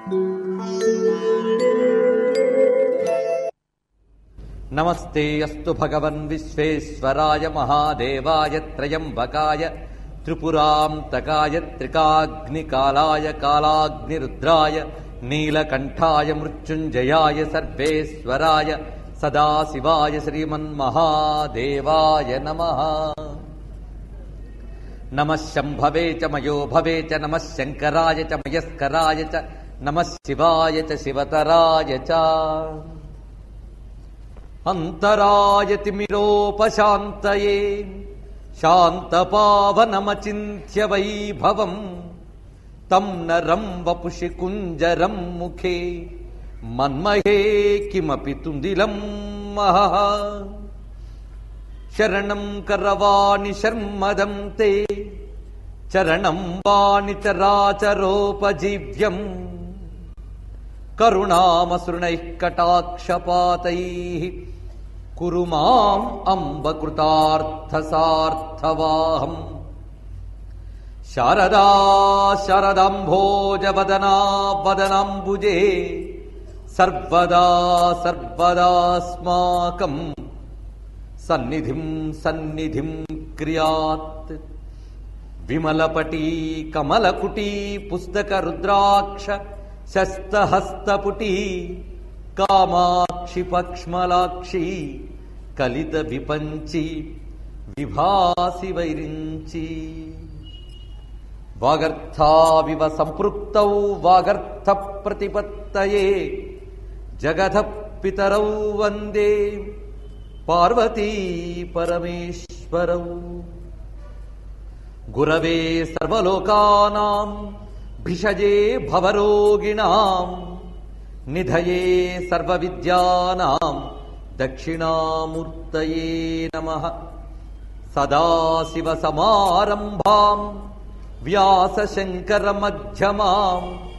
నమస్తే అస్తు భగవన్ విశ్వేశ్వరాయ మహాదేవాయ త్రయంబకాయ త్రిపురాంతకాయ త్రికాగ్నికాలాయ కాలాగ్నిరుద్రాయ నీలకంఠాయ మృత్యుంజయాయ సర్వేశ్వరాయ సదాశివాయ శ్రీమన్మహాదేవాయ నమః నమః శంభవే చ మయో భవే చ నమః శంకరాయ చ మయస్కరాయ చ నమః శివాయ చ శివతరాయ చ అంతరాయతిమిరోపశాంతయే శాంతపావనమచింత్య వైభవం తం నరం వపుషి కుంజరం ముఖే మన్మహే కిమపి తుందిలం మహః శరణం కరవాణి శర్మదం తే చరణం వాణి చరాచరోపజీవ్యం కరుణామసృణైః కటాక్షపాతైః కురు మాం అంబ కృతార్థసార్థవాహం శారదా శరదంభోజవదనా వదనాంబుజే సర్వదా సర్వదాస్మాకం సన్నిధిం సన్నిధిం క్రియాత్ విమలపటీ కమలకుటీ పుస్తక రుద్రాక్ష శస్తహస్తపుటీ కామాక్షి పక్ష్మలాక్షి కలిత విపంచి విభాసి వైరించి వాగర్థావివ సంపృక్తౌ వాగర్థ ప్రతిపత్తయే జగత పితరౌ వందే పార్వతీ పరమేశ్వరౌ గురవే సర్వలోకానాం భిషజే భవరోగిణాం నిధయే సర్వవిద్యానాం దక్షిణామూర్తయే నమః సదాశివసమారంభాం వ్యాసశంకరమధ్యమాం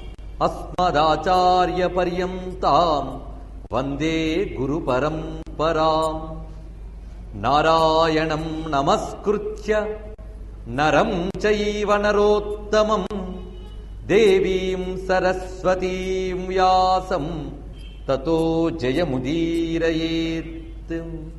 అస్మదాచార్యపర్యంతాం వందే గురుపరంపరాం నారాయణం నమస్కృత్య నరం చైవ నరోత్తమం దేవీం సరస్వతీం వ్యాసం తతో జయముదీరయేత్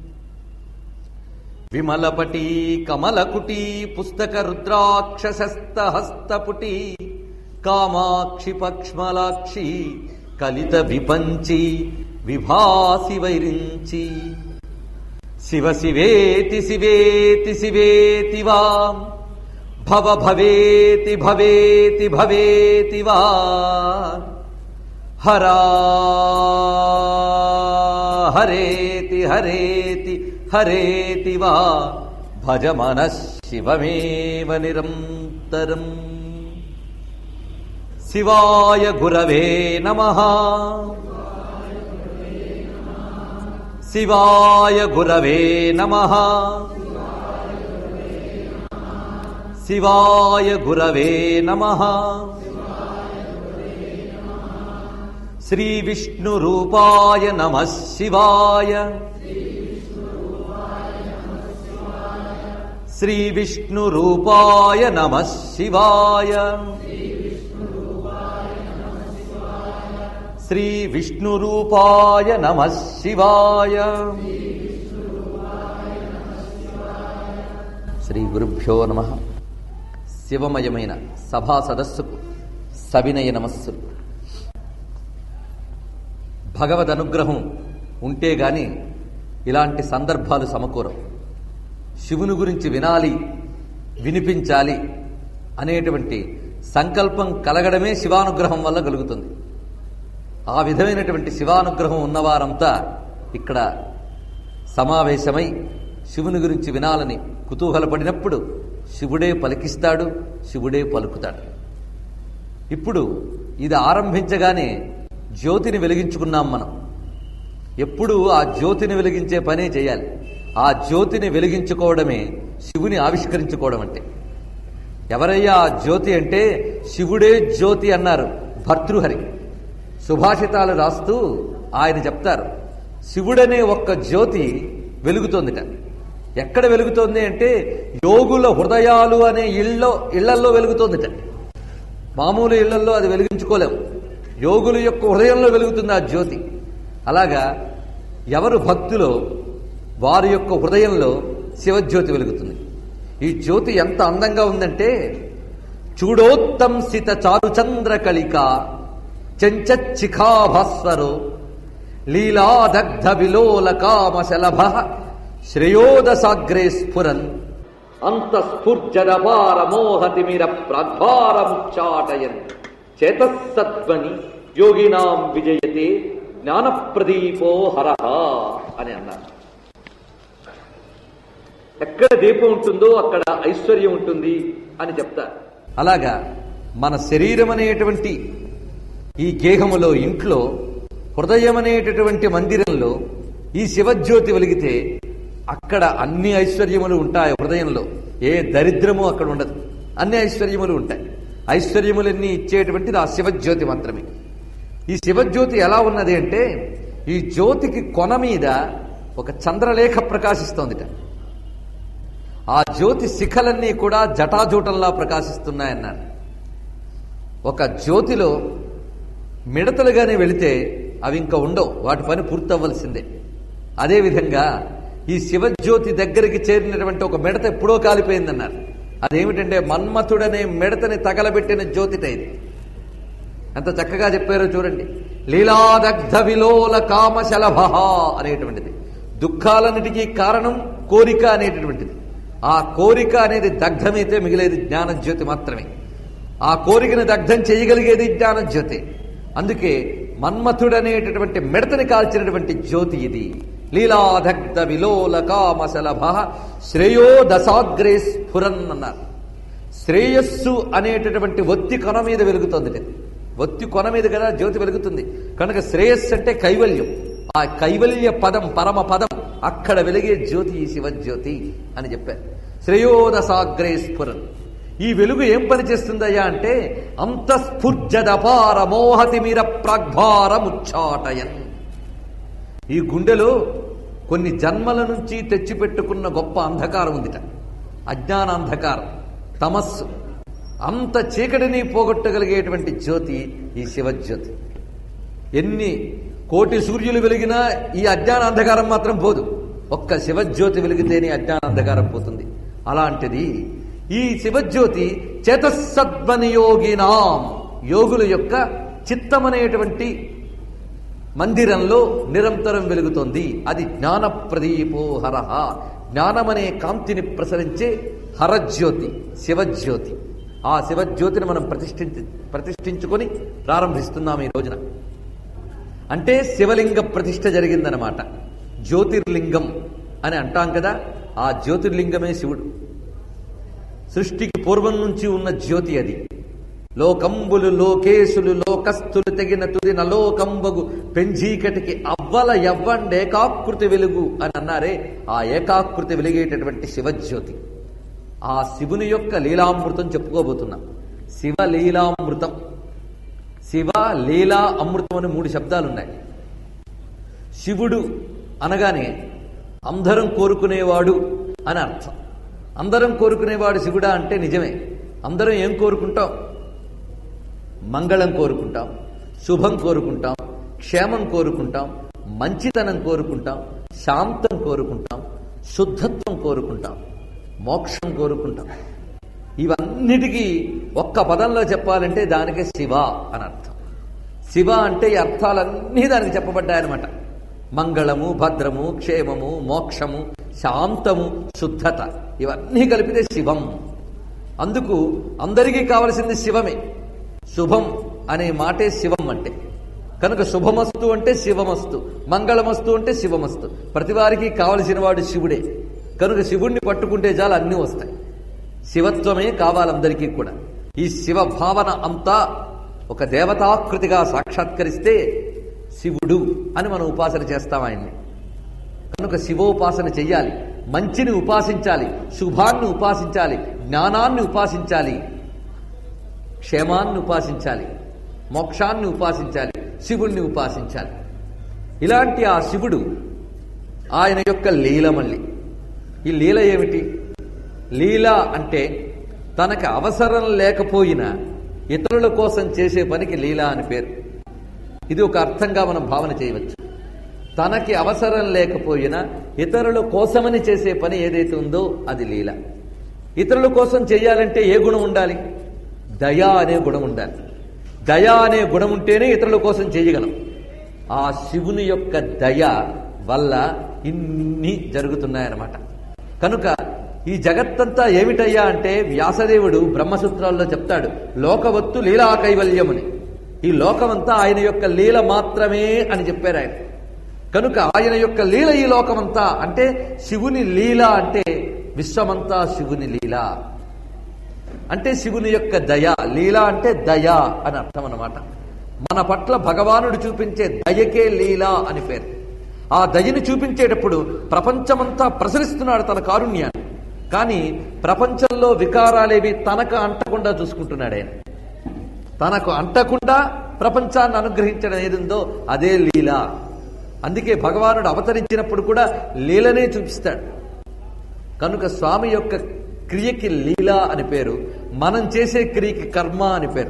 విమలపటీ కమలకుటీ పుస్తక రుద్రాక్షసస్తహస్తపుటీ కామాక్షి పక్ష్మలాక్షి కలిత విపంచి విభాసి వైరించి శివ శివేతి శివేతి శివేతి వా భవ భవేతి భవేతి భవేతి వా హరా హరేతి హరేతి హరేతి వా భజ మన శివమేవ నిరంతరం శివాయ గురవే నమ శివాయ గురవే నమ శివాయ గురవే నమ శ్రీ విష్ణు రూపాయ నమ శివాయ శ్రీ విష్ణు రూపాయ నమ శివాయ శ్రీ విష్ణు రూపాయ నమ శివాయ శ్రీ గురుభ్యో నమ శివమయమైన సభా సదస్సుకు సవినయ నమస్సులు భగవద్ అనుగ్రహం ఉంటే గాని ఇలాంటి సందర్భాలు సమకూరవు శివుని గురించి వినాలి వినిపించాలి అనేటువంటి సంకల్పం కలగడమే శివానుగ్రహం వల్ల కలుగుతుంది ఆ విధమైనటువంటి శివానుగ్రహం ఉన్నవారంతా ఇక్కడ సమావేశమై శివుని గురించి వినాలని కుతూహలపడినప్పుడు శివుడే పలికిస్తాడు శివుడే పలుకుతాడు ఇప్పుడు ఇది ఆరంభించగానే జ్యోతిని వెలిగించుకున్నాం మనం ఎప్పుడు ఆ జ్యోతిని వెలిగించే పనే చేయాలి ఆ జ్యోతిని వెలిగించుకోవడమే శివుని ఆవిష్కరించుకోవడం అంటే ఎవరయ్యా ఆ జ్యోతి అంటే శివుడే జ్యోతి అన్నారు భర్తృహరి సుభాషితాలు రాస్తూ ఆయన చెప్తారు శివుడనే ఒక్క జ్యోతి వెలుగుతోందిట ఎక్కడ వెలుగుతోంది అంటే యోగుల హృదయాలు అనే ఇళ్ళలో ఇళ్లల్లో వెలుగుతోందిట మామూలు ఇళ్లల్లో అది వెలిగించుకోలేము యోగుల యొక్క హృదయంలో వెలుగుతుంది ఆ జ్యోతి అలాగా ఎవరు భక్తులో వారి యొక్క హృదయంలో శివజ్యోతి వెలుగుతుంది ఈ జ్యోతి ఎంత అందంగా ఉందంటే చూడోత్తంసిత చారుచంద్ర కళిక చెంచచ్చిఖాభాస్వరో లీలాదగ్ధ విలోల కామశలభ శ్రేయోదసాగ్రే స్ఫురన్ అంతఃస్ఫుర్జదపార మోహతిమిర ప్రాద్వారముచ్చాటయన్ చేతస్సద్వని యోగినాం విజయతే జ్ఞానప్రదీపో హరహ అని అన్నారు ఎక్కడ దీపం ఉంటుందో అక్కడ ఐశ్వర్యం ఉంటుంది అని చెప్తారు అలాగా మన శరీరం అనేటువంటి ఈ గేహములో ఇంట్లో హృదయం అనేటటువంటి మందిరంలో ఈ శివజ్యోతి వెలిగితే అక్కడ అన్ని ఐశ్వర్యములు ఉంటాయి హృదయంలో ఏ దరిద్రము అక్కడ ఉండదు అన్ని ఐశ్వర్యములు ఉంటాయి ఐశ్వర్యములన్నీ ఇచ్చేటువంటిది ఆ శివజ్యోతి మాత్రమే ఈ శివజ్యోతి ఎలా ఉన్నది అంటే ఈ జ్యోతికి కొన మీద ఒక చంద్రలేఖ ప్రకాశిస్తోందిట ఆ జ్యోతి శిఖలన్నీ కూడా జటాజూటంలా ప్రకాశిస్తున్నాయన్నారు ఒక జ్యోతిలో మిడతలుగానే వెళితే అవి ఇంకా ఉండవు వాటి పని పూర్తవ్వలసిందే అదేవిధంగా ఈ శివజ్యోతి దగ్గరికి చేరినటువంటి ఒక మిడత ఎప్పుడో కాలిపోయిందన్నారు అదేమిటంటే మన్మథుడనే మిడతని తగలబెట్టిన జ్యోతిట ఇది ఎంత చక్కగా చెప్పారో చూడండి లీలాదగ్ధ విలోల కామశలభ అనేటువంటిది దుఃఖాలన్నిటికీ కారణం కోరిక అనేటటువంటిది ఆ కోరిక అనేది దగ్ధమైతే మిగిలేది జ్ఞానజ్యోతి మాత్రమే ఆ కోరికను దగ్ధం చేయగలిగేది జ్ఞానజ్యోతి అందుకే మన్మథుడనేటటువంటి మిడతని కాల్చినటువంటి జ్యోతి ఇది లీలాదగ్ధ విలోల కామశలభ శ్రేయో దశాగ్రే స్ఫురన్ అన్నారు శ్రేయస్సు అనేటటువంటి ఒత్తి కొన మీద వెలుగుతుంది ఇది. ఒత్తి కొన మీద కదా జ్యోతి వెలుగుతుంది కనుక శ్రేయస్సు అంటే కైవల్యం ఆ కైవల్య పదం పరమ పదం అక్కడ వెలిగే జ్యోతి ఈ శివజ్యోతి అని చెప్పారు శ్రేయోదసాగ్రే స్ఫురన్ ఈ వెలుగు ఏం పని చేస్తుందయ్యా అంటే అంతఃస్ఫుర్జదపార మోహతిమిర ప్రాగ్భారముచ్చాటయన్ ఈ గుండెలో కొన్ని జన్మల నుంచి తెచ్చిపెట్టుకున్న గొప్ప అంధకారం ఉందిట అజ్ఞాన అంధకారం తమస్సు అంత చీకటిని పోగొట్టగలిగేటువంటి జ్యోతి ఈ శివజ్యోతి ఎన్ని కోటి సూర్యులు వెలిగినా ఈ అజ్ఞాన అంధకారం మాత్రం పోదు ఒక్క శివజ్యోతి వెలిగితేనే అజ్ఞాన అంధకారం పోతుంది అలాంటిది ఈ శివజ్యోతి చేతసద్వనియోగినాం యోగుల యొక్క చిత్తమనేటువంటి మందిరంలో నిరంతరం వెలుగుతోంది అది జ్ఞాన ప్రదీపో హరహ జ్ఞానమనే కాంతిని ప్రసరించే హరజ్యోతి శివజ్యోతి ఆ శివజ్యోతిని మనం ప్రతిష్ఠించి ప్రతిష్ఠించుకొని ప్రారంభిస్తున్నాం ఈ రోజున అంటే శివలింగ ప్రతిష్ఠ జరిగిందనమాట జ్యోతిర్లింగం అని అంటాం కదా ఆ జ్యోతిర్లింగమే శివుడు సృష్టికి పూర్వం నుంచి ఉన్న జ్యోతి అది లోకంబులు లోకేశులు లోకస్తులు తెగిన తుది నలోకంబగు పెంజీకటికి అవ్వల ఎవ్వండి ఏకాకృతి వెలుగు అని అన్నారే ఆ ఏకాకృతి వెలిగేటటువంటి శివజ్యోతి ఆ శివుని యొక్క లీలామృతం చెప్పుకోబోతున్నాం శివ లీలామృతం శివ లీలా అమృతం అని మూడు శబ్దాలు ఉన్నాయి శివుడు అనగానే అందరం కోరుకునేవాడు అని అర్థం అందరం కోరుకునేవాడు శివుడా అంటే నిజమే అందరం ఏం కోరుకుంటాం మంగళం కోరుకుంటాం శుభం కోరుకుంటాం క్షేమం కోరుకుంటాం మంచితనం కోరుకుంటాం శాంతం కోరుకుంటాం శుద్ధత్వం కోరుకుంటాం మోక్షం కోరుకుంటాం ఇవన్నిటికీ ఒక్క పదంలో చెప్పాలంటే దానికి శివ అని అర్థం శివ అంటే ఈ అర్థాలన్నీ దానికి చెప్పబడ్డాయన్నమాట మంగళము భద్రము క్షేమము మోక్షము శాంతము శుద్ధత ఇవన్నీ కలిపితే శివం అందుకు అందరికీ కావలసింది శివమే శుభం అనే మాటే శివం అంటే కనుక శుభమస్తు అంటే శివమస్తు మంగళమస్తు అంటే శివమస్తు ప్రతి వారికి కావలసిన వాడు శివుడే కనుక శివుణ్ణి పట్టుకుంటే చాలు అన్నీ వస్తాయి శివత్వమే కావాలందరికీ కూడా ఈ శివ భావన అంతా ఒక దేవతాకృతిగా సాక్షాత్కరిస్తే శివుడు అని మనం ఉపాసన చేస్తాం ఆయన్ని కనుక శివోపాసన చెయ్యాలి మంచిని ఉపాసించాలి శుభాన్ని ఉపాసించాలి జ్ఞానాన్ని ఉపాసించాలి క్షేమాన్ని ఉపాసించాలి మోక్షాన్ని ఉపాసించాలి శివుణ్ణి ఉపాసించాలి ఇలాంటి ఆ శివుడు ఆయన యొక్క లీల మళ్ళీ ఈ లీల ఏమిటి లీల అంటే తనకు అవసరం లేకపోయినా ఇతరుల కోసం చేసే పనికి లీల అని పేరు ఇది ఒక అర్థంగా మనం భావన చేయవచ్చు తనకి అవసరం లేకపోయినా ఇతరుల కోసమని చేసే పని ఏదైతే ఉందో అది లీల ఇతరుల కోసం చేయాలంటే ఏ గుణం ఉండాలి దయా అనే గుణం ఉండాలి దయ అనే గుణం ఉంటేనే ఇతరుల కోసం చేయగలం ఆ శివుని యొక్క దయ వల్ల ఇన్ని జరుగుతున్నాయన్నమాట కనుక ఈ జగత్తంతా ఏమిటయ్యా అంటే వ్యాసదేవుడు బ్రహ్మసూత్రాల్లో చెప్తాడు లోకవత్తు లీలా కైవల్యముని ఈ లోకమంతా ఆయన యొక్క లీల మాత్రమే అని చెప్పారు ఆయన కనుక ఆయన యొక్క లీల ఈ లోకమంతా అంటే శివుని లీల అంటే విశ్వమంతా శివుని లీల అంటే శివుని యొక్క దయ లీల అంటే దయ అని అర్థం అన్నమాట మన పట్ల భగవానుడు చూపించే దయకే లీల అని పేరు ఆ దయని చూపించేటప్పుడు ప్రపంచమంతా ప్రసరిస్తున్నాడు తన కారుణ్యాన్ని కానీ ప్రపంచంలో వికారాలేవి తనకు అంటకుండా చూసుకుంటున్నాడు ఆయన తనకు అంటకుండా ప్రపంచాన్ని అనుగ్రహించడం ఏదుందో అదే లీల అందుకే భగవానుడు అవతరించినప్పుడు కూడా లీలనే చూపిస్తాడు కనుక స్వామి యొక్క క్రియకి లీల అని పేరు మనం చేసే క్రియకి కర్మ అని పేరు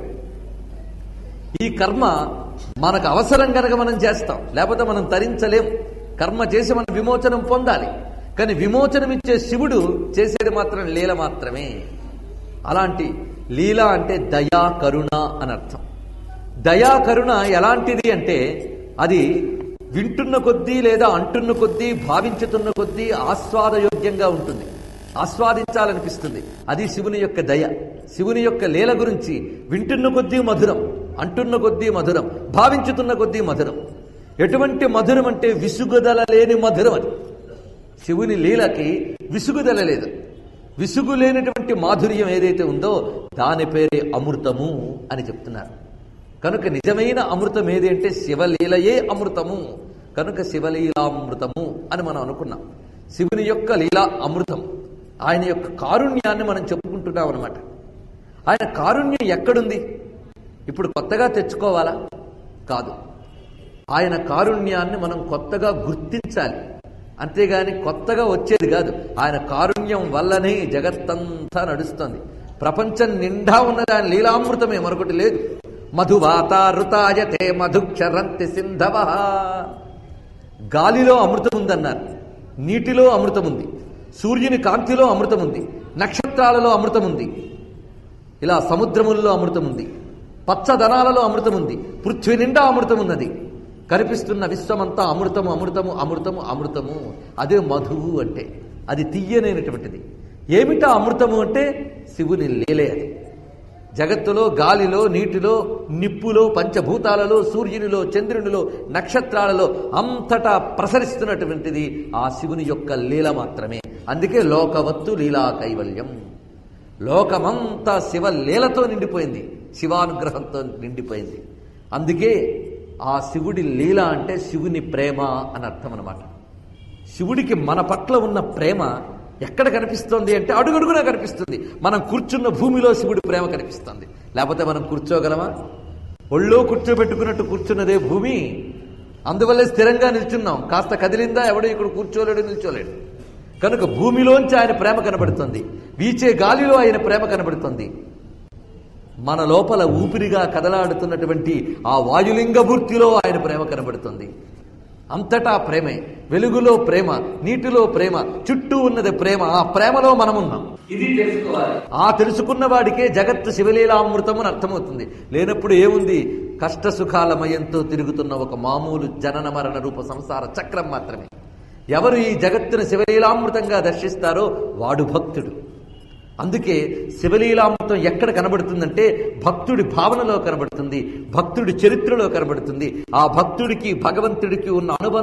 ఈ కర్మ మనకు అవసరం కనుక మనం చేస్తాం లేకపోతే మనం తరించలేం కర్మ చేసి మనం విమోచనం పొందాలి కానీ విమోచనం ఇచ్చే శివుడు చేసేది మాత్రం లీల మాత్రమే అలాంటి లీల అంటే దయా కరుణ అని అర్థం దయా కరుణ ఎలాంటిది అంటే అది వింటున్న కొద్దీ లేదా అంటున్న కొద్దీ భావించుతున్న కొద్దీ ఆస్వాదయోగ్యంగా ఉంటుంది ఆస్వాదించాలనిపిస్తుంది అది శివుని యొక్క దయ శివుని యొక్క లీల గురించి వింటున్న కొద్దీ మధురం అంటున్న కొద్దీ మధురం భావించుతున్న కొద్దీ మధురం ఎటువంటి మధురం అంటే విసుగుదల లేని మధురం అది శివుని లీలకి విసుగుదల లేదు విసుగు లేనటువంటి మాధుర్యం ఏదైతే ఉందో దాని పేరే అమృతము అని చెప్తున్నారు కనుక నిజమైన అమృతం ఏది అంటే శివలీలయే అమృతము కనుక శివలీలామృతము అని మనం అనుకున్నాం శివుని యొక్క లీలా అమృతం ఆయన యొక్క కారుణ్యాన్ని మనం చెప్పుకుంటున్నాం అనమాట ఆయన కారుణ్యం ఎక్కడుంది ఇప్పుడు కొత్తగా తెచ్చుకోవాలా కాదు ఆయన కారుణ్యాన్ని మనం కొత్తగా గుర్తించాలి అంతేగాని కొత్తగా వచ్చేది కాదు ఆయన కారుణ్యం వల్లనే జగత్తంతా నడుస్తుంది ప్రపంచం నిండా ఉన్నది ఆయన లీలామృతమే మరొకటి లేదు మధువాతారుతాయతే మధుక్షరంతి సింధవ గాలిలో అమృతం ఉందన్నారు నీటిలో అమృతం ఉంది సూర్యుని కాంతిలో అమృతం ఉంది నక్షత్రాలలో అమృతం ఉంది ఇలా సముద్రముల్లో అమృతం ఉంది పచ్చదనాలలో అమృతం ఉంది పృథ్వీ నిండా అమృతం ఉన్నది కనిపిస్తున్న విశ్వమంతా అమృతము అమృతము అమృతము అమృతము అదే మధువు అంటే అది తీయనైనటువంటిది ఏమిటా అమృతము అంటే శివుని లీలే అది జగత్తులో గాలిలో నీటిలో నిప్పులో పంచభూతాలలో సూర్యునిలో చంద్రునిలో నక్షత్రాలలో అంతటా ప్రసరిస్తున్నటువంటిది ఆ శివుని యొక్క లీల మాత్రమే అందుకే లోకవత్తు లీలా కైవల్యం లోకమంతా శివ లీలతో నిండిపోయింది శివానుగ్రహంతో నిండిపోయింది అందుకే ఆ శివుడి లీల అంటే శివుని ప్రేమ అని అర్థం అనమాట శివుడికి మన పట్ల ఉన్న ప్రేమ ఎక్కడ కనిపిస్తోంది అంటే అడుగడుగునా కనిపిస్తుంది మనం కూర్చున్న భూమిలో శివుడి ప్రేమ కనిపిస్తుంది లేకపోతే మనం కూర్చోగలమా ఒళ్ళో కూర్చోబెట్టుకున్నట్టు కూర్చున్నదే భూమి అందువల్లే స్థిరంగా నిల్చున్నాం కాస్త కదిలిందా ఎవడో ఇక్కడ కూర్చోలేడు నిల్చోలేడు కనుక భూమిలోంచి ఆయన ప్రేమ కనబడుతుంది వీచే గాలిలో ఆయన ప్రేమ కనబడుతుంది మన లోపల ఊపిరిగా కదలాడుతున్నటువంటి ఆ వాయులింగ మూర్తిలో ఆయన ప్రేమ కనబడుతుంది అంతటా ప్రేమే వెలుగులో ప్రేమ నీటిలో ప్రేమ చుట్టూ ఉన్నది ప్రేమ ఆ ప్రేమలో మనమున్నాం ఇది తెలుసుకోవాలి ఆ తెలుసుకున్న వాడికే జగత్తు శివలీలామృతం అని అర్థమవుతుంది లేనప్పుడు ఏముంది కష్ట సుఖాలమయంతో తిరుగుతున్న ఒక మామూలు జనన మరణ రూప సంసార చక్రం మాత్రమే ఎవరు ఈ జగత్తును శివలీలామృతంగా దర్శిస్తారో వాడు భక్తుడు అందుకే శివలీలామృతం ఎక్కడ కనబడుతుందంటే భక్తుడి భావనలో కనబడుతుంది భక్తుడి చరిత్రలో కనబడుతుంది ఆ భక్తుడికి భగవంతుడికి ఉన్న అనుబంధం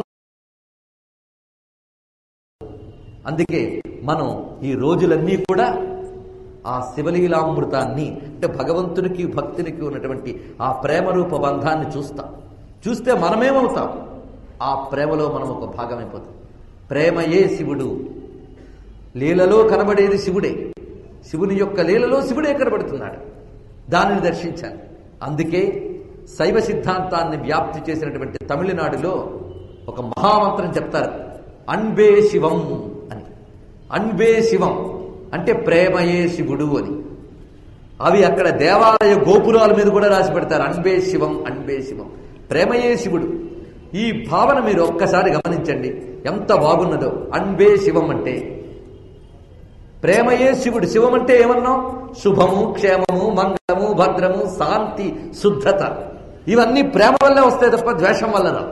అందుకే మనం ఈ రోజులన్నీ కూడా ఆ శివలీలామృతాన్ని అంటే భగవంతునికి భక్తునికి ఉన్నటువంటి ఆ ప్రేమరూప బంధాన్ని చూస్తాం చూస్తే మనమేమవుతాం ఆ ప్రేమలో మనం ఒక భాగమైపోతాం ప్రేమయే శివుడు లీలలో కనబడేది శివుడే శివుని యొక్క లీలలో శివుడే కనబడుతున్నాడు దానిని దర్శించాలి అందుకే శైవ సిద్ధాంతాన్ని వ్యాప్తి చేసినటువంటి తమిళనాడులో ఒక మహామంత్రం చెప్తారు అన్బే శివం అని అన్బే శివం అంటే ప్రేమయే శివుడు అని అవి అక్కడ దేవాలయ గోపురాల మీద కూడా రాసి పెడతారు అన్బే శివం అన్బే శివం ప్రేమయే శివుడు ఈ భావన మీరు ఒక్కసారి గమనించండి ఎంత బాగున్నదో అన్బే శివం అంటే ప్రేమయే శివుడు శివం అంటే ఏమన్నాం శుభము క్షేమము మంగళము భద్రము శాంతి శుద్ధత ఇవన్నీ ప్రేమ వల్లే వస్తాయి తప్ప ద్వేషం వల్ల రావు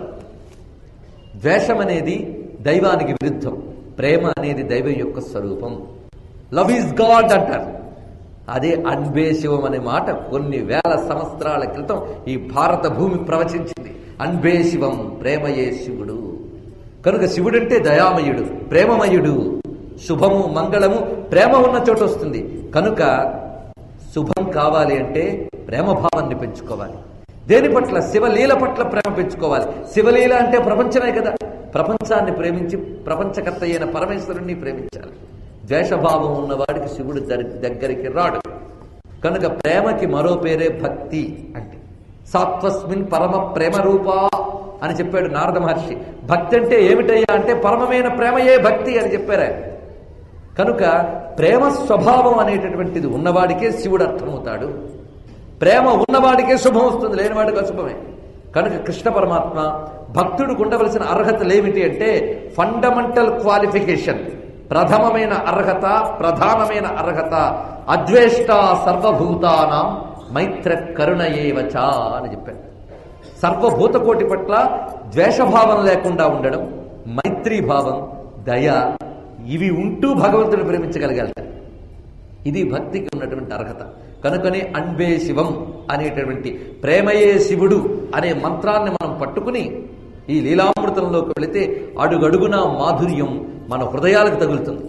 ద్వేషం అనేది దైవానికి విరుద్ధం ప్రేమ అనేది దైవం యొక్క స్వరూపం లవ్ ఈజ్ గాడ్ అంటారు అదే అన్బే శివం అనే మాట కొన్ని వేల సంవత్సరాల క్రితం ఈ భారత భూమి ప్రవచించింది అన్బే శివం ప్రేమయే శివుడు కనుక శివుడంటే దయామయుడు ప్రేమమయుడు శుభము మంగళము ప్రేమ ఉన్న చోట వస్తుంది కనుక శుభం కావాలి అంటే ప్రేమభావాన్ని పెంచుకోవాలి దేని పట్ల శివలీల పట్ల ప్రేమ పెంచుకోవాలి శివలీల అంటే ప్రపంచమే కదా ప్రపంచాన్ని ప్రేమించి ప్రపంచకర్త అయిన పరమేశ్వరుణ్ణి ప్రేమించాలి ద్వేషభావం ఉన్నవాడికి శివుడు దరి- దగ్గరికి రాడు కనుక ప్రేమకి మరో పేరే భక్తి అంటే సాత్వస్మిన్ పరమ ప్రేమ రూపా అని చెప్పాడు నారద మహర్షి భక్తి అంటే ఏమిటయ్యా అంటే పరమమైన ప్రేమయే భక్తి అని చెప్పారు ఆయన కనుక ప్రేమ స్వభావం అనేటటువంటిది ఉన్నవాడికే శివుడు అర్థమవుతాడు ప్రేమ ఉన్నవాడికే శుభం వస్తుంది లేనివాడికి అశుభమే కనుక కృష్ణ పరమాత్మ భక్తుడికి ఉండవలసిన అర్హతలు ఏమిటి అంటే ఫండమెంటల్ క్వాలిఫికేషన్ ప్రథమమైన అర్హత ప్రధానమైన అర్హత అద్వేష్ట సర్వభూతానాం మైత్ర కరుణయేవచ అని చెప్పాడు సర్వభూతకోటి పట్ల ద్వేషభావం లేకుండా ఉండడం మైత్రీభావం దయ ఇవి ఉంటూ భగవంతుడు ప్రేమించగలగాలట ఇది భక్తికి ఉన్నటువంటి అర్హత కనుకనే అన్బే శివం అనేటటువంటి ప్రేమయే శివుడు అనే మంత్రాన్ని మనం పట్టుకుని ఈ లీలామృతంలోకి వెళితే అడుగడుగున మాధుర్యం మన హృదయాలకు తగులుతుంది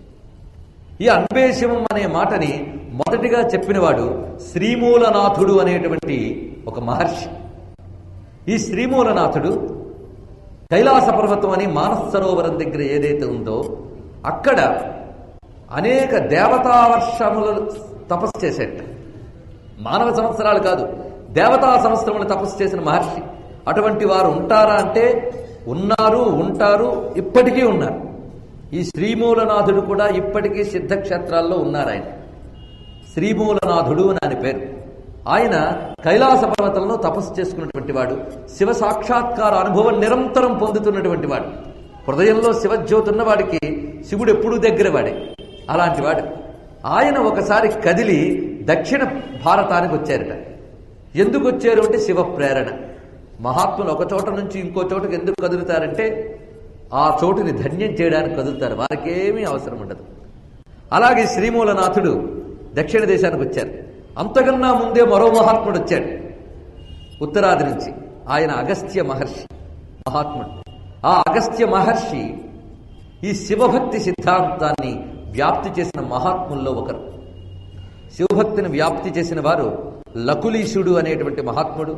ఈ అన్బే శివం అనే మాటని మొదటిగా చెప్పినవాడు శ్రీమూలనాథుడు అనేటువంటి ఒక మహర్షి ఈ శ్రీమూలనాథుడు కైలాస పర్వతం అని మానస సరోవరం దగ్గర ఏదైతే ఉందో అక్కడ అనేక దేవతా వర్షములు తపస్సు చేసేట మానవ సంవత్సరాలు కాదు దేవతా సంవత్సరములు తపస్సు చేసిన మహర్షి అటువంటి వారు ఉంటారా అంటే ఉన్నారు ఉంటారు ఇప్పటికీ ఉన్నారు ఈ శ్రీమూలనాథుడు కూడా ఇప్పటికీ సిద్ధక్షేత్రాల్లో ఉన్నారు ఆయన శ్రీమూలనాథుడు అని ఆయన పేరు ఆయన కైలాస పర్వతంలో తపస్సు చేసుకున్నటువంటి వాడు శివ సాక్షాత్కార అనుభవం నిరంతరం పొందుతున్నటువంటి వాడు హృదయంలో శివజ్యోతి ఉన్నవాడికి శివుడు ఎప్పుడూ దగ్గర వాడే అలాంటి వాడు ఆయన ఒకసారి కదిలి దక్షిణ భారతానికి వచ్చారట ఎందుకు వచ్చారు అంటే శివ ప్రేరణ మహాత్ములు ఒక చోట నుంచి ఇంకో చోటకి ఎందుకు కదులుతారంటే ఆ చోటుని ధన్యం చేయడానికి కదులుతారు వారికేమీ అవసరం ఉండదు అలాగే శ్రీమూలనాథుడు దక్షిణ దేశానికి వచ్చారు అంతకన్నా ముందే మరో మహాత్ముడు వచ్చాడు ఉత్తరాది నుంచి ఆయన అగస్త్య మహర్షి మహాత్ముడు ఆ అగస్త్య మహర్షి ఈ శివభక్తి సిద్ధాంతాన్ని వ్యాప్తి చేసిన మహాత్ముల్లో ఒకరు శివభక్తిని వ్యాప్తి చేసిన వారు లకులీశుడు అనేటువంటి మహాత్ముడు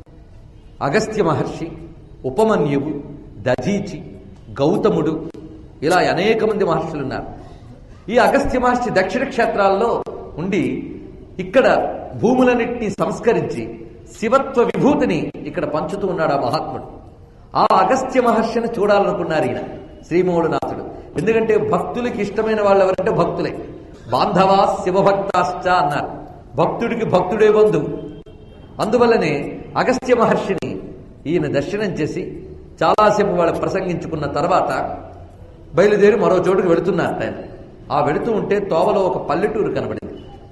అగస్త్య మహర్షి ఉపమన్యువు దధీచి గౌతముడు ఇలా అనేక మంది మహర్షులు ఉన్నారు ఈ అగస్త్య మహర్షి దక్షిణ క్షేత్రాల్లో ఉండి ఇక్కడ భూములన్నింటినీ సంస్కరించి శివత్వ విభూతిని ఇక్కడ పంచుతూ ఉన్నాడు ఆ మహాత్ముడు ఆ అగస్త్య మహర్షిని చూడాలనుకున్నారు ఈయన శ్రీమూలనాథుడు ఎందుకంటే భక్తులకి ఇష్టమైన వాళ్ళు ఎవరంటే భక్తులే బాంధవా శివభక్తాశ్చ అన్నారు భక్తుడికి భక్తుడే బంధువు అందువల్లనే అగస్త్య మహర్షిని ఈయన దర్శనం చేసి చాలాసేపు వాళ్ళు ప్రసంగించుకున్న తర్వాత బయలుదేరి మరో చోటుకు వెళుతున్నారు ఆయన ఆ వెళుతూ ఉంటే తోవలో ఒక పల్లెటూరు కనబడింది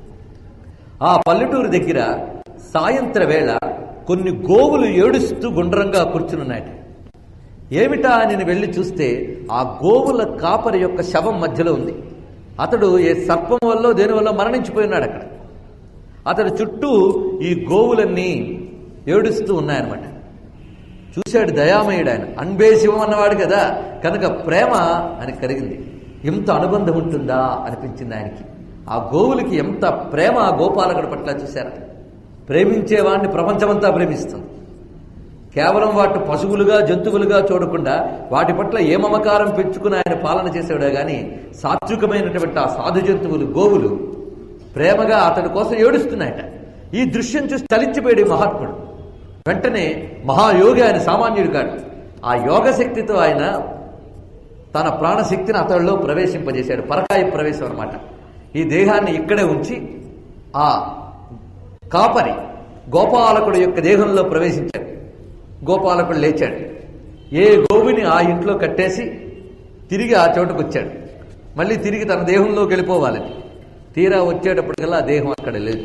ఆ పల్లెటూరు దగ్గర సాయంత్ర వేళ కొన్ని గోవులు ఏడుస్తూ గుండ్రంగా కూర్చునున్నాయట ఏమిటా అని వెళ్ళి చూస్తే ఆ గోవుల కాపరి యొక్క శవం మధ్యలో ఉంది అతడు ఏ సర్పం వల్ల దేని వల్ల మరణించిపోయినాడు అక్కడ అతడు చుట్టూ ఈ గోవులన్నీ ఏడుస్తూ ఉన్నాయన్నమాట చూశాడు దయామయుడు ఆయన అన్బే శివం అన్నవాడు కదా కనుక ప్రేమ అని కలిగింది ఎంత అనుబంధం ఉంటుందా అనిపించింది ఆయనకి ఆ గోవులకి ఎంత ప్రేమ ఆ గోపాలకుడి పట్ల చూశారా ప్రేమించేవాడిని ప్రపంచమంతా ప్రేమిస్తుంది కేవలం వాటి పశువులుగా జంతువులుగా చూడకుండా వాటి పట్ల ఏ మమకారం పెంచుకుని ఆయన పాలన చేసేవాడే గాని సాత్వికమైనటువంటి ఆ సాధు జంతువులు గోవులు ప్రేమగా అతడి కోసం ఏడుస్తున్నాయట ఈ దృశ్యం చూసి చలించిపోయాడు ఈ మహాత్ముడు వెంటనే మహాయోగి ఆయన సామాన్యుడు కాడు ఆ యోగ శక్తితో ఆయన తన ప్రాణశక్తిని అతడిలో ప్రవేశింపజేశాడు పరకాయ ప్రవేశం అన్నమాట ఈ దేహాన్ని ఇక్కడే ఉంచి ఆ కాపరి గోపాలకుడు యొక్క దేహంలో ప్రవేశించాడు గోపాలకుడు లేచాడు ఏ గోవుని ఆ ఇంట్లో కట్టేసి తిరిగి ఆ చోటుకు వచ్చాడు మళ్ళీ తిరిగి తన దేహంలోకి వెళ్ళిపోవాలని తీరా వచ్చేటప్పటికల్లా ఆ దేహం అక్కడ లేదు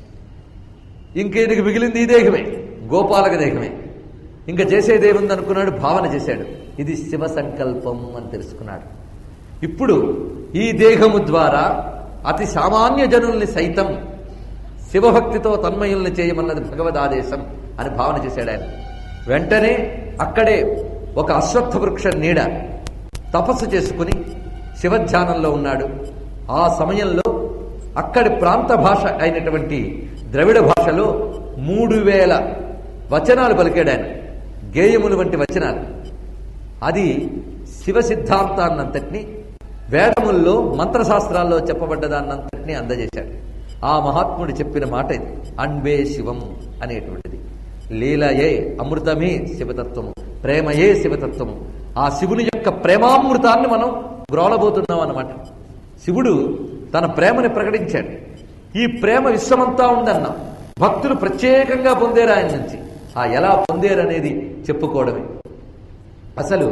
ఇంకేదికి మిగిలింది ఈ దేహమే గోపాలక దేహమే ఇంకా చేసేదేముంది అనుకున్నాడు భావన చేశాడు ఇది శివ సంకల్పం అని తెలుసుకున్నాడు ఇప్పుడు ఈ దేహము ద్వారా అతి సామాన్య జనుల్ని సైతం శివభక్తితో తన్మయుల్ని చేయమన్నది భగవద్ ఆదేశం అని భావన చేశాడు ఆయన వెంటనే అక్కడే ఒక అశ్వత్థ వృక్ష నీడ తపస్సు చేసుకుని శివధ్యానంలో ఉన్నాడు ఆ సమయంలో అక్కడి ప్రాంత భాష అయినటువంటి ద్రవిడ భాషలో మూడు వేల వచనాలు పలికాడు ఆయన గేయములు వంటి వచనాలు అది శివ సిద్ధాంతాన్నంతటిని వేదముల్లో మంత్రశాస్త్రాల్లో చెప్పబడ్డదాన్నంతటినీ అందజేశాడు ఆ మహాత్ముడు చెప్పిన మాట ఇది అన్వే శివం అనేటువంటిది లీలయే అమృతమే శివతత్వము ప్రేమయే శివతత్వము ఆ శివుని యొక్క ప్రేమామృతాన్ని మనం గ్రోలబోతున్నాం అన్నమాట శివుడు తన ప్రేమని ప్రకటించాడు ఈ ప్రేమ విశ్వమంతా ఉందన్నాం భక్తులు ప్రత్యేకంగా పొందేరు ఆయన నుంచి ఆ ఎలా పొందేరనేది చెప్పుకోవడమే అసలు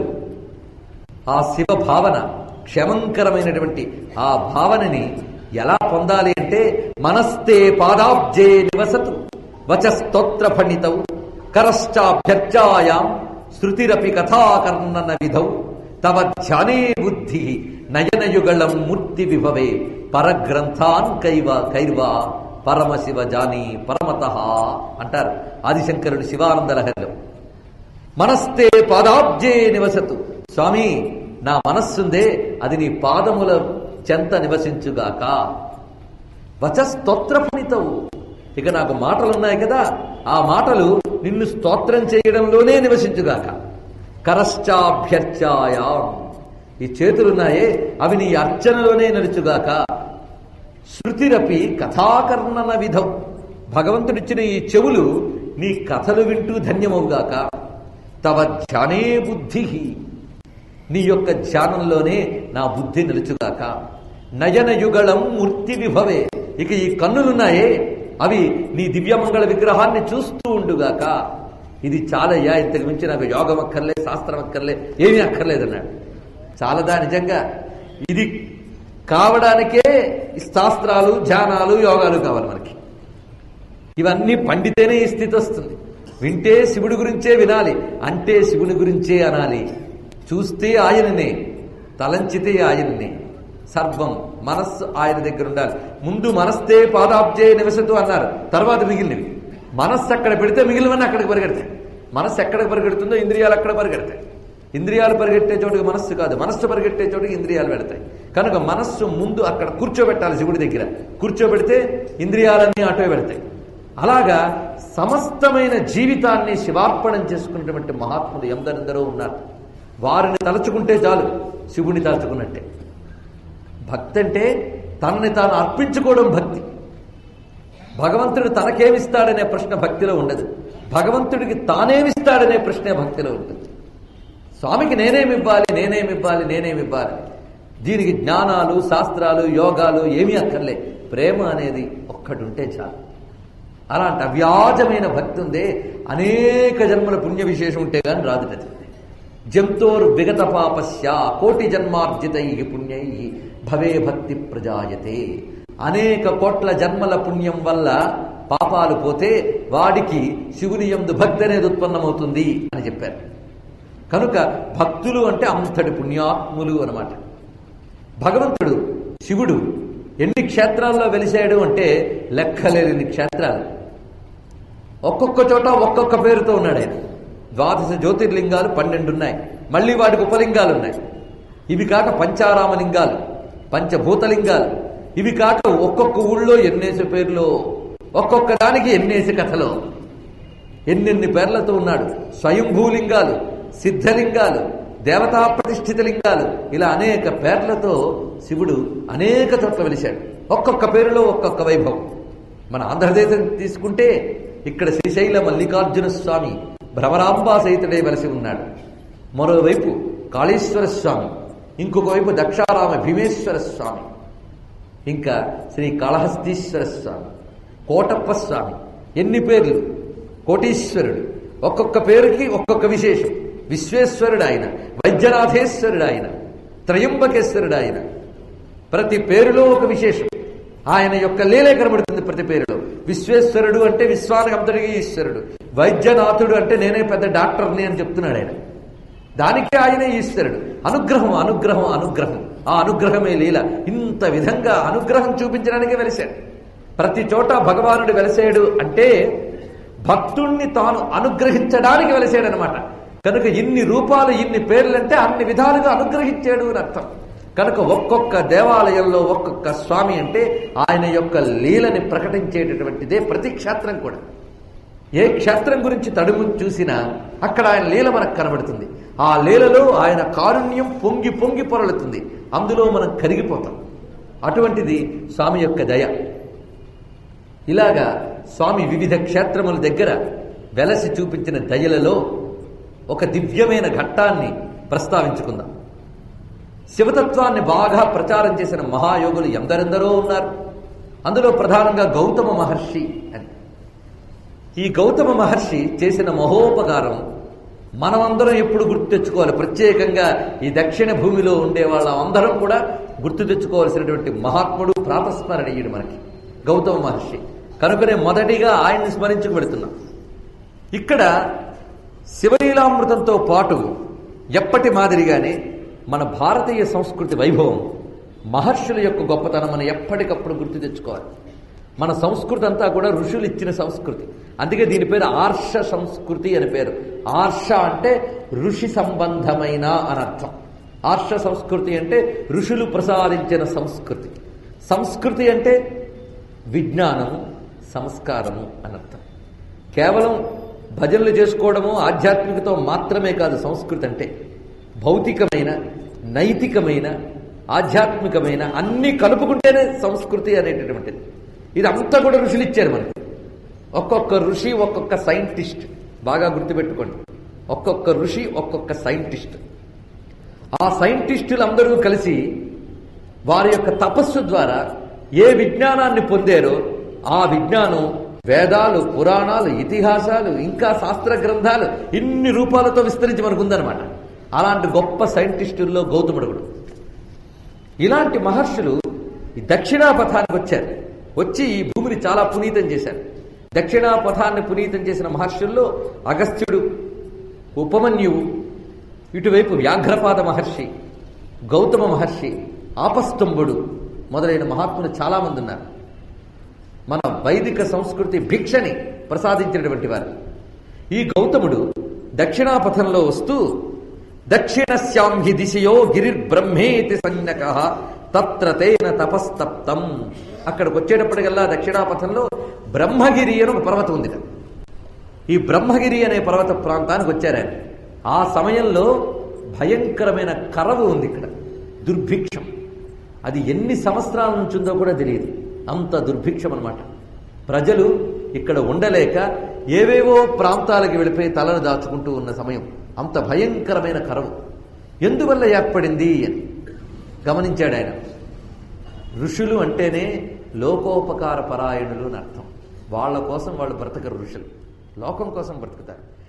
ఆ శివ భావన క్షమంకరమైనటువంటి ఆ భావనని ఎలా పొందాలి అంటే మనస్తే పాదాబ్జే నివసతు వచస్తోత్ర ఫణితౌ కరశ్చాభ్యర్చాయాం శృతిరపి కథాకర్ణన విధౌ తవ ధ్యానే బుద్ధి నయనయుగళం మూర్తి విభవే పరగ్రంథాన్ కైవ కైర్వా పరమశివ జాని పరమత అంటారు ఆదిశంకరుడు శివానంద లహరిలో మనస్తే పాదాబ్జే నివసతు స్వామి నా మనస్సుందే అది నీ పాదముల చెంత నివసించుగాక వచస్తోత్ర ఫలితవు ఇక నాకు మాటలున్నాయి కదా ఆ మాటలు నిన్ను స్తోత్రం చేయడంలోనే నివసించుగాక కరశ్చాభ్యర్చాయా ఈ చేతులున్నాయే అవి నీ అర్చనలోనే నడుచుగాక శృతిరపి కథాకర్ణన విధం భగవంతుడిచ్చిన ఈ చెవులు నీ కథలు వింటూ ధన్యమవుగాక తవ ధ్యానే బుద్ధి నీ యొక్క ధ్యానంలోనే నా బుద్ధి నిలుచుగాక నయన యుగళం మూర్తి విభవే ఇక ఈ కన్నులున్నాయే అవి నీ దివ్యమంగళ విగ్రహాన్ని చూస్తూ ఉండుగాక ఇది చాలయ్యా ఇంతకు మించి నాకు యోగం అక్కర్లే శాస్త్రం అక్కర్లే ఏమీ అక్కర్లేదన్నాడు చాలదా నిజంగా ఇది కావడానికే ఈ శాస్త్రాలు ధ్యానాలు యోగాలు కావాలి మనకి ఇవన్నీ పండితేనే ఈ స్థితి వస్తుంది వింటే శివుడి గురించే వినాలి అంటే శివుని గురించే అనాలి చూస్తే ఆయననే తలంచితే ఆయననే సర్వం మనస్సు ఆయన దగ్గర ఉండాలి ముందు మనస్తే పాదాబ్జే నివసతు అన్నారు తర్వాత మిగిలినవి మనస్సు అక్కడ పెడితే మిగిలినవన్నీ అక్కడికి పరిగెడతాయి మనస్సు ఎక్కడికి పరిగెడుతుందో ఇంద్రియాలు అక్కడ పరిగెడతాయి ఇంద్రియాలు పరిగెట్టే చోటుకి మనస్సు కాదు మనస్సు పరిగెట్టే చోటుకి ఇంద్రియాలు పెడతాయి కనుక మనస్సు ముందు అక్కడ కూర్చోబెట్టాలి శివుడి దగ్గర కూర్చోబెడితే ఇంద్రియాలన్నీ అటో పెడతాయి అలాగా సమస్తమైన జీవితాన్ని శివార్పణం చేసుకున్నటువంటి మహాత్ములు ఎందరెందరో ఉన్నారు వారిని తలుచుకుంటే చాలు శివుని తలుచుకున్నట్టే భక్తి అంటే తనని తాను అర్పించుకోవడం భక్తి భగవంతుడు తనకేమిస్తాడనే ప్రశ్న భక్తిలో ఉండదు భగవంతుడికి తానేమిస్తాడనే ప్రశ్నే భక్తిలో ఉంటుంది స్వామికి నేనేమివ్వాలి నేనేమివ్వాలి నేనేమివ్వాలి దీనికి జ్ఞానాలు శాస్త్రాలు యోగాలు ఏమీ అక్కర్లే ప్రేమ అనేది ఒక్కటి ఉంటే చాలు అలాంటి అవ్యాజమైన భక్తి ఉందే అనేక జన్మల పుణ్య విశేషం ఉంటే గాని రాదుటది జంతోర్ విగత పాపస్య కోటి జన్మార్జితై పుణ్యై భవే భక్తి ప్రజాయతే అనేక కోట్ల జన్మల పుణ్యం వల్ల పాపాలు పోతే వాడికి శివుని యందు భక్తి అనేది ఉత్పన్నమవుతుంది అని చెప్పారు కనుక భక్తులు అంటే అంతటి పుణ్యాత్ములు అన్నమాట భగవంతుడు శివుడు ఎన్ని క్షేత్రాల్లో వెలిశాడు అంటే లెక్కలేని క్షేత్రాలు ఒక్కొక్క చోట ఒక్కొక్క పేరుతో ఉన్నాడు ఆయన ద్వాదశ జ్యోతిర్లింగాలు పన్నెండు ఉన్నాయి మళ్ళీ వాటికి ఉపలింగాలు ఉన్నాయి ఇవి కాక పంచారామలింగాలు పంచభూతలింగాలు ఇవి కాక ఒక్కొక్క ఊళ్ళో ఎన్నేసి పేర్లో ఒక్కొక్క దానికి ఎన్నేసి కథలో ఎన్నెన్ని పేర్లతో ఉన్నాడు స్వయంభూలింగాలు సిద్ధలింగాలు దేవతా ప్రతిష్ఠిత లింగాలు ఇలా అనేక పేర్లతో శివుడు అనేక చోట్ల వెలిశాడు ఒక్కొక్క పేరులో ఒక్కొక్క వైభవం మన ఆంధ్రదేశం తీసుకుంటే ఇక్కడ శ్రీశైల మల్లికార్జున స్వామి భ్రమరాంబా సహితుడే వెలసి ఉన్నాడు మరోవైపు కాళేశ్వర స్వామి ఇంకొక వైపు దక్షారామ భీమేశ్వర స్వామి ఇంకా శ్రీ కాళహస్తీశ్వర స్వామి కోటప్ప స్వామి ఎన్ని పేర్లు కోటీశ్వరుడు ఒక్కొక్క పేరుకి ఒక్కొక్క విశేషం విశ్వేశ్వరుడు ఆయన వైద్యనాథేశ్వరుడు ఆయన త్రయంబకేశ్వరుడు ఆయన ప్రతి పేరులో ఒక విశేషం ఆయన యొక్క లీలే కనబడుతుంది ప్రతి పేరులో విశ్వేశ్వరుడు అంటే విశ్వానికి అంతటికీ ఈశ్వరుడు వైద్యనాథుడు అంటే నేనే పెద్ద డాక్టర్ని అని చెప్తున్నాడు ఆయన దానికి ఆయనే ఈశ్వరుడు అనుగ్రహం అనుగ్రహం అనుగ్రహం ఆ అనుగ్రహమే లీల ఇంత విధంగా అనుగ్రహం చూపించడానికి వెలిశాడు ప్రతి చోట భగవానుడు వెలిసాడు అంటే భక్తుణ్ణి తాను అనుగ్రహించడానికి వెలిసాడనమాట కనుక ఇన్ని రూపాలు ఇన్ని పేర్లంటే అన్ని విధాలుగా అనుగ్రహించాడు అని అర్థం కనుక ఒక్కొక్క దేవాలయంలో ఒక్కొక్క స్వామి అంటే ఆయన యొక్క లీలని ప్రకటించేటటువంటిదే ప్రతి క్షేత్రం కూడా ఏ క్షేత్రం గురించి తడుము చూసినా అక్కడ ఆయన లీల మనకు కనబడుతుంది ఆ లీలలో ఆయన కారుణ్యం పొంగి పొంగి పొరలుతుంది అందులో మనం కరిగిపోతాం అటువంటిది స్వామి యొక్క దయ ఇలాగా స్వామి వివిధ క్షేత్రముల దగ్గర వెలసి చూపించిన దయలలో ఒక దివ్యమైన ఘట్టాన్ని ప్రస్తావించుకుందాం శివతత్వాన్ని బాగా ప్రచారం చేసిన మహాయోగులు ఎందరెందరో ఉన్నారు అందులో ప్రధానంగా గౌతమ మహర్షి అని ఈ గౌతమ మహర్షి చేసిన మహోపకారం మనమందరం ఎప్పుడు గుర్తు తెచ్చుకోవాలి ప్రత్యేకంగా ఈ దక్షిణ భూమిలో ఉండే వాళ్ళ అందరం కూడా గుర్తు తెచ్చుకోవాల్సినటువంటి మహాత్ముడు ప్రాతస్మరణీయుడు మనకి గౌతమ మహర్షి కనుకనే మొదటిగా ఆయన్ని స్మరించుకు పెడుతున్నాం ఇక్కడ శివలీలామృతంతో పాటు ఎప్పటి మాదిరిగానే మన భారతీయ సంస్కృతి వైభవం మహర్షుల యొక్క గొప్పతనం మనం ఎప్పటికప్పుడు గుర్తు తెచ్చుకోవాలి మన సంస్కృతి అంతా కూడా ఋషులు ఇచ్చిన సంస్కృతి అందుకే దీని పేరు ఆర్ష సంస్కృతి అని పేరు ఆర్ష అంటే ఋషి సంబంధమైన అని అర్థం ఆర్ష సంస్కృతి అంటే ఋషులు ప్రసాదించిన సంస్కృతి సంస్కృతి అంటే విజ్ఞానము సంస్కారము అని అర్థం కేవలం భజనలు చేసుకోవడము ఆధ్యాత్మికతో మాత్రమే కాదు సంస్కృతి అంటే భౌతికమైన నైతికమైన ఆధ్యాత్మికమైన అన్ని కలుపుకుంటేనే సంస్కృతి అనేటటువంటిది ఇదంతా కూడా ఋషులు ఇచ్చారు మనకి ఒక్కొక్క ఋషి ఒక్కొక్క సైంటిస్ట్ బాగా గుర్తుపెట్టుకోండి ఒక్కొక్క ఋషి ఒక్కొక్క సైంటిస్ట్ ఆ సైంటిస్టులందరూ కలిసి వారి యొక్క తపస్సు ద్వారా ఏ విజ్ఞానాన్ని పొందారో ఆ విజ్ఞానం వేదాలు పురాణాలు ఇతిహాసాలు ఇంకా శాస్త్ర గ్రంథాలు ఇన్ని రూపాలతో విస్తరించి మనకుందనమాట అలాంటి గొప్ప సైంటిస్టుల్లో గౌతముడు కూడా ఇలాంటి మహర్షులు ఈ దక్షిణాపథానికి వచ్చారు వచ్చి ఈ భూమిని చాలా పునీతం చేశారు దక్షిణాపథాన్ని పునీతం చేసిన మహర్షుల్లో అగస్త్యుడు ఉపమన్యువు ఇటువైపు వ్యాఘ్రపాద మహర్షి గౌతమ మహర్షి ఆపస్తంభుడు మొదలైన మహాత్ములు చాలామంది ఉన్నారు మన వైదిక సంస్కృతి భిక్షని ప్రసాదించినటువంటి వారు ఈ గౌతముడు దక్షిణాపథంలో వస్తూ దక్షిణస్యాం హి దిశయో గిరిర్బ్రహ్మేతి సంజ్ఞక తత్ర తేన తపస్తప్తం అక్కడికి వచ్చేటప్పటికల్లా దక్షిణాపథంలో బ్రహ్మగిరి అని ఒక పర్వతం ఉంది ఈ బ్రహ్మగిరి అనే పర్వత ప్రాంతానికి వచ్చారు ఆయన ఆ సమయంలో భయంకరమైన కరవు ఉంది ఇక్కడ దుర్భిక్షం అది ఎన్ని సంవత్సరాల నుంచి ఉందో కూడా తెలియదు అంత దుర్భిక్షం అనమాట ప్రజలు ఇక్కడ ఉండలేక ఏవేవో ప్రాంతాలకు వెళ్ళిపోయి తలను దాచుకుంటూ ఉన్న సమయం అంత భయంకరమైన కరవు ఎందువల్ల ఏర్పడింది అని గమనించాడు ఆయన ఋషులు అంటేనే లోకోపకార పరాయణులు అని అర్థం వాళ్ళ కోసం వాళ్ళు బ్రతకరు ఋషులు లోకం కోసం బ్రతుకుతారు